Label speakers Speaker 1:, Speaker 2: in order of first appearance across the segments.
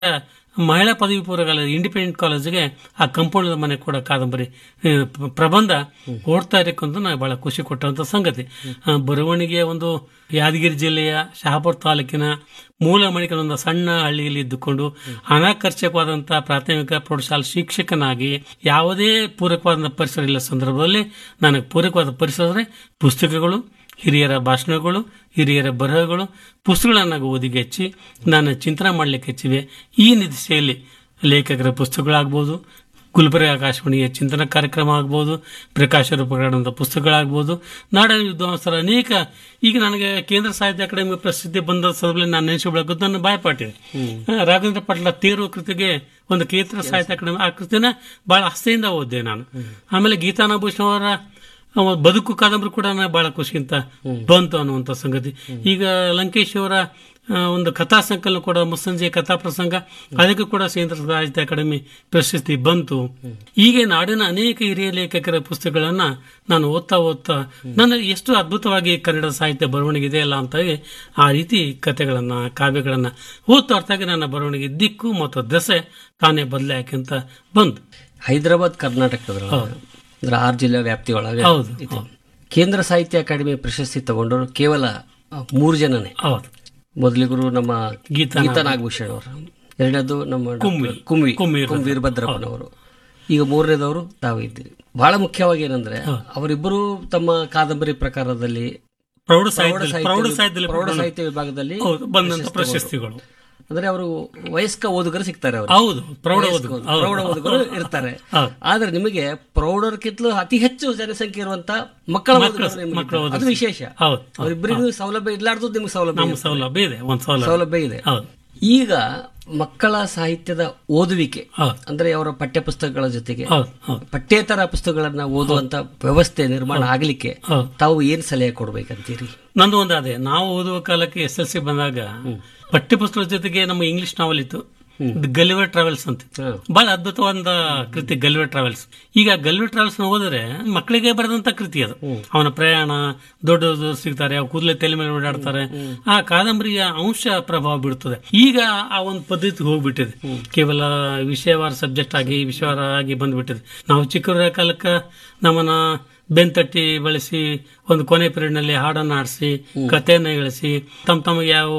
Speaker 1: ಮಹಿಳಾ ಪದವಿ ಪೂರ್ವ ಕಾಲೇಜ್ ಇಂಡಿಪೆಂಡೆಂಟ್ ಕಾಲೇಜಿಗೆ ಆ ಕಂಪೌಂಡ್ ಮನೆ ಕೂಡ ಕಾದಂಬರಿ ಆ, ಪ- ಪ್ರಬಂಧ ಓಡ್ತಾ ಇರಕ್ಕಂತ ನನಗೆ ಬಹಳ ಖುಷಿ ಕೊಟ್ಟಂತ ಸಂಗತಿ ಆ, ಬರವಣಿಗೆಯ ಒಂದು ಯಾದಗಿರಿ ಜಿಲ್ಲೆಯ ಶಹಾಪುರ ತಾಲೂಕಿನ ಮೂಲ ಮಣಿಕನ ಒಂದು ಸಣ್ಣ ಹಳ್ಳಿಯಲ್ಲಿ ಇದ್ದುಕೊಂಡು ಅನಾಕರ್ಷಕವಾದಂತಹ ಪ್ರಾಥಮಿಕ ಪ್ರೌಢಶಾಲಾ ಶಿಕ್ಷಕನಾಗಿ ಯಾವುದೇ ಪೂರಕವಾದ ಪರಿಸರ ಇಲ್ಲ ಸಂದರ್ಭದಲ್ಲಿ ನನಗೆ ಪೂರಕವಾದ ಪರಿಸರ ಅಂದ್ರೆ ಪುಸ್ತಕಗಳು ಹಿರಿಯರ ಭಾಷಣಗಳು ಹಿರಿಯರ ಬರಹಗಳು ಪುಸ್ತಕಗಳನ್ನು ಓದಿಗೆ ಹೆಚ್ಚಿ ನಾನು ಚಿಂತನೆ ಮಾಡಲಿಕ್ಕೆ ಹೆಚ್ಚಿವೆ ಈ ದಿಸೆಯಲ್ಲಿ ಲೇಖಕರ ಪುಸ್ತಕಗಳಾಗ್ಬೋದು ಗುಲ್ಬರ್ಗ ಆಕಾಶವಾಣಿಯ ಚಿಂತನ ಕಾರ್ಯಕ್ರಮ ಆಗ್ಬೋದು ಪ್ರಕಾಶ ರೂಪಗಳಂತ ಪುಸ್ತಕಗಳಾಗ್ಬೋದು ನಾಡ ವಿದ್ವಾಂಸರ ಅನೇಕ ಈಗ ನನಗೆ ಕೇಂದ್ರ ಸಾಹಿತ್ಯ ಅಕಾಡೆಮಿ ಪ್ರಸಿದ್ಧಿ ಬಂದ ಸಂದರ್ಭದಲ್ಲಿ ನಾನು ನೆನೆಸಿಕೊಳ್ಳೋದು ನನ್ನ ಬಾಯಪಾಟಿದೆ ಆ, ರಾಘವೇಂದ್ರ ಪಟ್ಲ ತೇರು ಕೃತಿಗೆ ಒಂದು ಕೇಂದ್ರ ಸಾಹಿತ್ಯ ಅಕಾಡೆಮಿ ಆ ಕೃತಿನ ಬಹಳ ಆಸೆಯಿಂದ ಓದಿದೆ ನಾನು ಆಮೇಲೆ ಗೀತಾನಾಭೂಷಣ ಅವರ ಅವ ಬದುಕು ಕಾದಂಬರಿ ಕೂಡ ನನಗೆ ಬಹಳ ಖುಷಿಯಿಂದ ಬಂತು ಅನ್ನುವಂಥ ಸಂಗತಿ ಈಗ ಲಂಕೇಶ್ ಅವರ ಆ, ಒಂದು ಕಥಾ ಸಂಕಲನ ಕೂಡ ಮುಸ್ಸಂಜೆ ಕಥಾ ಪ್ರಸಂಗ ಅದಕ್ಕೂ ಕೂಡ ಕೇಂದ್ರ ಸಾಹಿತ್ಯ ಅಕಾಡೆಮಿ ಪ್ರಶಸ್ತಿ ಬಂತು ಹೀಗೆ ನಾಡಿನ ಅನೇಕ ಹಿರಿಯ ಲೇಖಕರ ಪುಸ್ತಕಗಳನ್ನ ನಾನು ಓದ್ತಾ ಓದ್ತಾ ನನಗೆ ಎಷ್ಟು ಅದ್ಭುತವಾಗಿ ಕನ್ನಡ ಸಾಹಿತ್ಯ ಬರವಣಿಗೆ ಇದೆಯಲ್ಲ ಅಂತ ಹೇಳಿ ಆ ರೀತಿ ಕಥೆಗಳನ್ನ ಕಾವ್ಯಗಳನ್ನ ಓದ್ತಾ ಹೊರತಾಗಿ ನನ್ನ ಬರವಣಿಗೆ ದಿಕ್ಕು ಮತ್ತು ದೆಸೆ ತಾನೇ ಬದಲಾಯಕಂತ ಬಂತು
Speaker 2: ಹೈದರಾಬಾದ್ ಕರ್ನಾಟಕದ ಅಂದ್ರೆ ಆರು ಜಿಲ್ಲೆ ವ್ಯಾಪ್ತಿ ಒಳಗೆ
Speaker 1: ಹೌದು
Speaker 2: ಇದೆ. ಕೇಂದ್ರ ಸಾಹಿತ್ಯ ಅಕಾಡೆಮಿ ಪ್ರಶಸ್ತಿ ತಗೊಂಡವರು ಕೇವಲ ಆ, ಮೂರು ಜನನೇ
Speaker 1: ಹೌದು
Speaker 2: ಮೊದಲಿಗರು ನಮ್ಮ
Speaker 1: ಗೀತಾ
Speaker 2: ಗೀತಾ ನಾಗಭೂಷಣ್ ಅವರು ಎರಡನೇದು ನಮ್ಮ ಡಾಕ್ಟರ್
Speaker 1: ಕುಮ್ಮಿ.
Speaker 2: ಕುಮ್ಮಿ
Speaker 1: ಕುಮ್ಮಿ
Speaker 2: ಕುಮ್ಮಿ ವೀರಭದ್ರಪ್ಪನವರು ಈಗ ಮೂರನೇದವರು ತಾವು ಇದ್ದೀರಿ ಬಹಳ ಮುಖ್ಯವಾಗಿ ಏನಂದ್ರೆ ಅವರಿಬ್ಬರು ತಮ್ಮ ಕಾದಂಬರಿ ಪ್ರಕಾರದಲ್ಲಿ
Speaker 1: ಪ್ರೌಢ
Speaker 2: ಪ್ರೌಢ
Speaker 1: ಸಾಹಿತ್ಯ ಪ್ರೌಢ
Speaker 2: ಸಾಹಿತ್ಯ
Speaker 1: ಸಾಹಿತ್ಯದಲ್ಲಿ
Speaker 2: ಪ್ರೌಢ ಸಾಹಿತ್ಯ ವಿಭಾಗದಲ್ಲಿ
Speaker 1: ಹೌದು ಬಂದಂತ ಪ್ರಶಸ್ತಿಗಳು
Speaker 2: ಅಂದ್ರೆ ಅವರು ವಯಸ್ಕ ಓದುಗರು ಸಿಗ್ತಾರೆ ಅವರು
Speaker 1: ಹೌದು ಪ್ರೌಢ ಓದು
Speaker 2: ಪ್ರೌಢ ಓದುಗರು ಇರ್ತಾರೆ
Speaker 1: ಹೌದು.
Speaker 2: ಆದ್ರೆ ನಿಮಗೆ ಪ್ರೌಢರ್ಕಿಂತಲೂ ಅತಿ ಹೆಚ್ಚು ಜನಸಂಖ್ಯೆ ಇರುವಂತ ಮಕ್ಕಳ ಓದುಗರು ನಿಮ್ಗೆ
Speaker 1: ಮಕ್ಕಳ
Speaker 2: ಇದ್ದಾರೆ. ಅದು ವಿಶೇಷ
Speaker 1: ಹೌದು
Speaker 2: ಅವರಿಬ್ಬರಿಗೂ ಸೌಲಭ್ಯ ಇರ್ಲಾರ್ದು ನಿಮ್ಗೆ ಸೌಲಭ್ಯ
Speaker 1: ನಮ್ಮ ಸೌಲಭ್ಯ ಇದೆ ಒಂದು ಸೌಲಭ್ಯ
Speaker 2: ಸೌಲಭ್ಯ ಇದೆ
Speaker 1: ಹೌದು
Speaker 2: ಈಗ ಮಕ್ಕಳ ಸಾಹಿತ್ಯದ ಓದುವಿಕೆ
Speaker 1: ಹೌದು
Speaker 2: ಅಂದ್ರೆ ಅವರ ಪಠ್ಯ ಪುಸ್ತಕಗಳ ಜೊತೆಗೆ
Speaker 1: ಹೌದು ಹೌದು
Speaker 2: ಪಠ್ಯೇತರ ಪುಸ್ತಕಗಳನ್ನ ಓದುವಂತ ವ್ಯವಸ್ಥೆ ನಿರ್ಮಾಣ ಆಗ್ಲಿಕ್ಕೆ
Speaker 1: ಹೌದು
Speaker 2: ತಾವು ಏನ್ ಸಲಹೆ ಕೊಡ್ಬೇಕಂತೀರಿ
Speaker 1: ನಂದು ಒಂದು ಅದೇ ನಾವು ಓದುವ ಕಾಲಕ್ಕೆ ಎಸ್ ಎಲ್ ಸಿ ಬಂದಾಗ ಪಠ್ಯಪುಸ್ತಕದ ಜೊತೆಗೆ ನಮ್ಮ ಇಂಗ್ಲಿಷ್ ನಾವಲ್ ಇತ್ತು ಗಲಿವರ್ ಟ್ರಾವೆಲ್ಸ್ ಅಂತ
Speaker 2: ಹ.
Speaker 1: ಬಹಳ ಅದ್ಭುತವಾದ ಕೃತಿ ಗಲ್ವೆ ಟ್ರಾವೆಲ್ಸ್ ಈಗ ಗಲ್ವೆ ಟ್ರಾವೆಲ್ಸ್ ಓದಿದ್ರೆ ಮಕ್ಕಳಿಗೆ ಬರೆದಂತ ಕೃತಿ ಅದು ಅವನ ಪ್ರಯಾಣ ದೊಡ್ಡದು ಸಿಗ್ತಾರೆ ಅವು ಕೂದಲೇ ತಲೆ ಮೇಲೆ ಓಡಾಡ್ತಾರೆ ಆ ಕಾದಂಬರಿಯ ಅಂಶ ಪ್ರಭಾವ ಬೀಳ್ತದೆ ಈಗ ಆ ಒಂದು ಪದ್ಧತಿ ಹೋಗ್ಬಿಟ್ಟಿದೆ ಕೇವಲ ವಿಷಯವಾರ ಸಬ್ಜೆಕ್ಟ್ ಆಗಿ ವಿಷಯವಾರ ಆಗಿ ಬಂದ್ಬಿಟ್ಟಿದೆ ನಾವು ಚಿಕ್ಕವರ ಕಾಲಕ್ಕೆ ನಮ್ಮನ್ನ ಬೆಂತಟ್ಟಿ ಬಳಸಿ ಒಂದು ಕೊನೆ ಪೀರಿಯಡ್ ನಲ್ಲಿ ಹಾಡನ್ನ ಆಡಿಸಿ ಕಥೆಯನ್ನ ಹೇಳಿಸಿ ತಮ್ಮ ತಮಗೆ ಯಾವ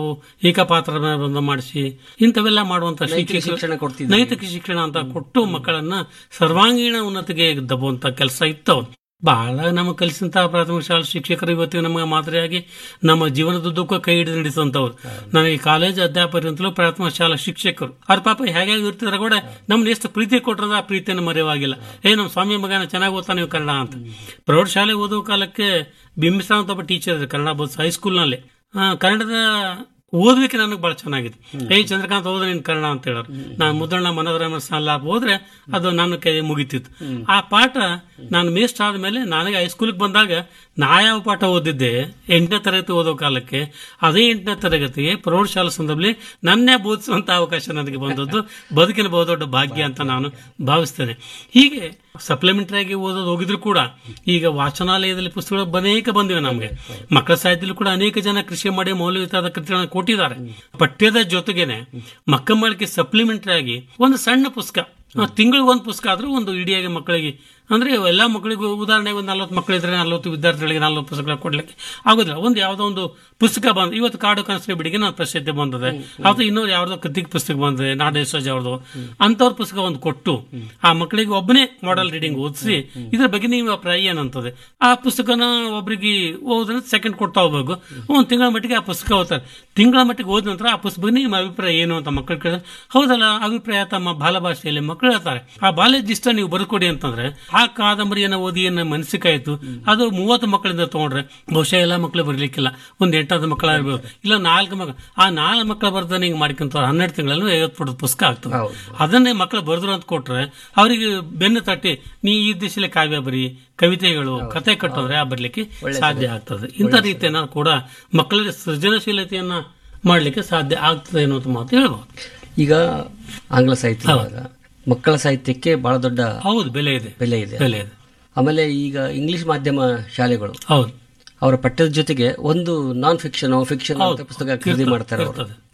Speaker 1: ಏಕಪಾತ್ರ ಮಾಡಿಸಿ ಇಂಥವೆಲ್ಲ ಮಾಡುವಂತ ಶಿಕ್ಷಕ
Speaker 2: ಶಿಕ್ಷಣ ಕೊಡ್ತಿದ್ರು
Speaker 1: ನೈತಿಕ ಶಿಕ್ಷಣ ಅಂತ ಕೊಟ್ಟು ಮಕ್ಕಳನ್ನ ಸರ್ವಾಂಗೀಣ ಉನ್ನತಿಗೆ ದಬ್ಬುವಂತ ಕೆಲಸ ಇತ್ತವು ಬಹಳ ನಮಗೆ ಕಲಿಸಿದಂತಹ ಪ್ರಾಥಮಿಕ ಶಾಲಾ ಶಿಕ್ಷಕರು ಇವತ್ತಿಗೆ ನಮಗೆ ಮಾದರಿಯಾಗಿ ನಮ್ಮ ಜೀವನದುದ್ದಕ್ಕೂ ಕೈ ಹಿಡಿದು ನಡೆಸುವಂತವ್ರು ನನಗೆ ಕಾಲೇಜ್ ಅಧ್ಯಾಪಕರಿಂತಲೂ ಪ್ರಾಥಮಿಕ ಶಾಲಾ ಶಿಕ್ಷಕರು ಅವ್ರ ಪಾಪ ಹೇಗೆ ಇರ್ತಿದ್ರೆ ಕೂಡ ನಮ್ನ ಎಷ್ಟು ಪ್ರೀತಿ ಕೊಟ್ಟರದ ಆ ಪ್ರೀತಿಯನ್ನು ಮರೆಯವಾಗಿಲ್ಲ ಏ ನಮ್ಮ ಸ್ವಾಮಿ ಮಗನ ಚೆನ್ನಾಗಿ ಓದ್ತಾನೆ ನೀವು ಕನ್ನಡ ಅಂತ ಪ್ರೌಢಶಾಲೆ ಓದುವ ಕಾಲಕ್ಕೆ ಬಿಂಬಿಸ ಅಂತ ಒಬ್ಬ ಟೀಚರ್ ಇದ್ರು ಕನ್ನಡ ಬೋಧ್ ಹೈಸ್ಕೂಲ್ನಲ್ಲಿ ಕನ್ನಡದ ಓದುವಿಕೆ ನನಗೆ ಬಹಳ ಚೆನ್ನಾಗಿದೆ ಏ ಚಂದ್ರಕಾಂತ್ ಓದ ನೀನ್ ಕನ್ನಡ ಅಂತ ಹೇಳೋರು ನಾನು ಮುದ್ದಣ್ಣ ಮನೋರಮ ಸಾಲ ಹೋದ್ರೆ ಅದು ನನ್ನ ಕೈ ಮುಗಿತಿತ್ತು ಆ ಪಾಠ ನಾನು ಮೇಸ್ಟ್ ಆದ್ಮೇಲೆ ನನಗೆ ಹೈಸ್ಕೂಲ್ಗೆ ಬಂದಾಗ ನಾ ಯಾವ ಪಾಠ ಓದಿದ್ದೆ ಎಂಟನೇ ತರಗತಿ ಓದೋ ಕಾಲಕ್ಕೆ ಅದೇ ಎಂಟನೇ ತರಗತಿಗೆ ಪ್ರೌಢಶಾಲಾ ಸಂದರ್ಭದಲ್ಲಿ ನನ್ನೇ ಬೋಧಿಸುವಂತ ಅವಕಾಶ ನನಗೆ ಬಂದದ್ದು ಬದುಕಿನ ಬಹುದೊಡ್ಡ ಭಾಗ್ಯ ಅಂತ ನಾನು ಭಾವಿಸ್ತೇನೆ ಹೀಗೆ ಸಪ್ಲಿಮೆಂಟರಿ ಆಗಿ ಓದೋದು ಹೋಗಿದ್ರು ಕೂಡ ಈಗ ವಾಚನಾಲಯದಲ್ಲಿ ಪುಸ್ತಕಗಳು ಅನೇಕ ಬಂದಿವೆ ನಮಗೆ ಮಕ್ಕಳ ಸಾಹಿತ್ಯದಲ್ಲೂ ಕೂಡ ಅನೇಕ ಜನ ಕೃಷಿ ಮಾಡಿ ಮೌಲ್ಯಯುತವಾದ ಕೃತಿಗಳನ್ನು ಕೊಟ್ಟಿದ್ದಾರೆ ಪಠ್ಯದ ಜೊತೆಗೇನೆ ಮಕ್ಕಳ ಮಳಿಗೆ ಸಪ್ಲಿಮೆಂಟರಿ ಆಗಿ ಒಂದು ಸಣ್ಣ ಪುಸ್ತಕ ತಿಂಗಳಿಗೆ ಒಂದು ಪುಸ್ತಕ ಆದ್ರೂ ಒಂದು ಇಡಿಯಾಗಿ ಮಕ್ಕಳಿಗೆ ಅಂದ್ರೆ ಎಲ್ಲಾ ಮಕ್ಕಳಿಗೂ ಉದಾಹರಣೆಗೆ ಒಂದು ನಲ್ವತ್ತು ಮಕ್ಕಳಿದ್ರೆ ನಲ್ವತ್ತು ವಿದ್ಯಾರ್ಥಿಗಳಿಗೆ ನಲ್ವತ್ತು ಪುಸ್ತಕ ಕೊಡ್ಲಿಕ್ಕೆ ಆಗೋದಿಲ್ಲ ಒಂದು ಯಾವ್ದೋ ಒಂದು ಪುಸ್ತಕ ಬಂದ ಇವತ್ತು ಕಾಡು ಕನಸು ಬಿಡಿಗೆ ನಾನು ಪ್ರಸಿದ್ಧಿ ಬಂದಿದೆ ಅಥವಾ ಇನ್ನೊಂದು ಯಾವ್ದೋ ಕೃತಿಕ್ ಪುಸ್ತಕ ಬಂದಿದೆ ನಾಡೇಶ್ವಜ್ ಅವ್ರದ್ದು ಅಂತವ್ರ ಪುಸ್ತಕ ಒಂದು ಕೊಟ್ಟು ಆ ಮಕ್ಕಳಿಗೆ ಒಬ್ಬನೇ ಮಾಡೆಲ್ ರೀಡಿಂಗ್ ಓದಿಸಿ ಇದ್ರ ಬಗ್ಗೆ ನೀವು ಅಭಿಪ್ರಾಯ ಏನಂತದೆ ಆ ಪುಸ್ತಕನ ಒಬ್ರಿಗೆ ಓದಿದ್ರೆ ಸೆಕೆಂಡ್ ಕೊಡ್ತಾ ಹೋಗ್ಬೇಕು ಒಂದು ತಿಂಗಳ ಮಟ್ಟಿಗೆ ಆ ಪುಸ್ತಕ ಓದ್ತಾರೆ ತಿಂಗಳ ಮಟ್ಟಿಗೆ ಓದಿದ ನಂತರ ಆ ಪುಸ್ತಕ ನಿಮ್ಮ ಅಭಿಪ್ರಾಯ ಏನು ಅಂತ ಮಕ್ಕಳು ಕೇಳಿದ್ರೆ ಹೌದಲ್ಲ ಅಭಿಪ್ರಾಯ ತಮ್ಮ ಬಾಲ ಭಾಷೆಯಲ್ಲಿ ಮಕ್ಕಳು ಹೇಳ್ತಾರೆ ಆ ಬಾಲ್ಯದ ಇಷ್ಟ ನೀವು ಬರ್ಕೊಡಿ ಅಂತಂದ್ರೆ ಆ ಕಾದಂಬರಿಯನ್ನ ಓದಿ ಏನ ಮನಸ್ಸಿಕಾಯ್ತು ಅದು ಮೂವತ್ತು ಮಕ್ಕಳಿಂದ ತಗೊಂಡ್ರೆ ಬಹುಶಃ ಎಲ್ಲ ಮಕ್ಕಳು ಬರ್ಲಿಕ್ಕಿಲ್ಲ ಒಂದ್ ಎಂಟಾದ ಮಕ್ಕಳ ಇರ್ಬೋದು ಇಲ್ಲ ನಾಲ್ಕು ಮಕ್ಕಳು ಆ ನಾಲ್ಕು ಮಕ್ಕಳು ಬರ್ದಾನೆ ಹಿಂಗ್ ಮಾಡ್ಕೊಂತ ಹನ್ನೆರಡು ತಿಂಗಳಲ್ಲಿ ಐವತ್ತು ಪುಟದ ಪುಸ್ತಕ ಆಗ್ತದೆ
Speaker 2: ಹೌದು.
Speaker 1: ಅದನ್ನೇ ಮಕ್ಕಳು ಬರೆದ್ರು ಅಂತ ಕೊಟ್ರೆ ಅವರಿಗೆ ಬೆನ್ನು ತಟ್ಟಿ ನೀ ಈ ದಿಶೆಲೆ ಕಾವ್ಯ ಬರಿ ಕವಿತೆಗಳು ಕತೆ ಕಟ್ಟೋದ್ರೆ ಆ ಬರ್ಲಿಕ್ಕೆ ಸಾಧ್ಯ ಆಗ್ತದೆ ಇಂಥ ರೀತಿಯನ್ನ ಕೂಡ ಮಕ್ಕಳಿಗೆ ಸೃಜನಶೀಲತೆಯನ್ನ ಮಾಡ್ಲಿಕ್ಕೆ ಸಾಧ್ಯ ಆಗ್ತದೆ ಅನ್ನೋದು ಮಾತು ಹೇಳ್ಬೋದು
Speaker 2: ಈಗ ಆಂಗ್ಲ ಸಾಹಿತ್ಯ ಒಳಗ ಮಕ್ಕಳ ಸಾಹಿತ್ಯಕ್ಕೆ ಬಹಳ ದೊಡ್ಡ
Speaker 1: ಹೌದು ಬೆಲೆ ಇದೆ
Speaker 2: ಬೆಲೆ ಇದೆ
Speaker 1: ಬೆಲೆ ಇದೆ
Speaker 2: ಆಮೇಲೆ ಈಗ ಇಂಗ್ಲಿಷ್ ಮಾಧ್ಯಮ ಶಾಲೆಗಳು
Speaker 1: ಹೌದು
Speaker 2: ಅವರ ಪಠ್ಯದ ಜೊತೆಗೆ ಒಂದು ನಾನ್ ಫಿಕ್ಷನ್ ಫಿಕ್ಷನ್ ಅಂತ ಪುಸ್ತಕ ಖರೀದಿ ಮಾಡ್ತಾರೆ ಅವರು
Speaker 1: ಇರ್ತದೆ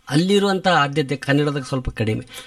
Speaker 2: ಅಲ್ಲಿರುವಂಥ ಆದ್ಯತೆ ಕನ್ನಡದಾಗ ಸ್ವಲ್ಪ ಕಡಿಮೆ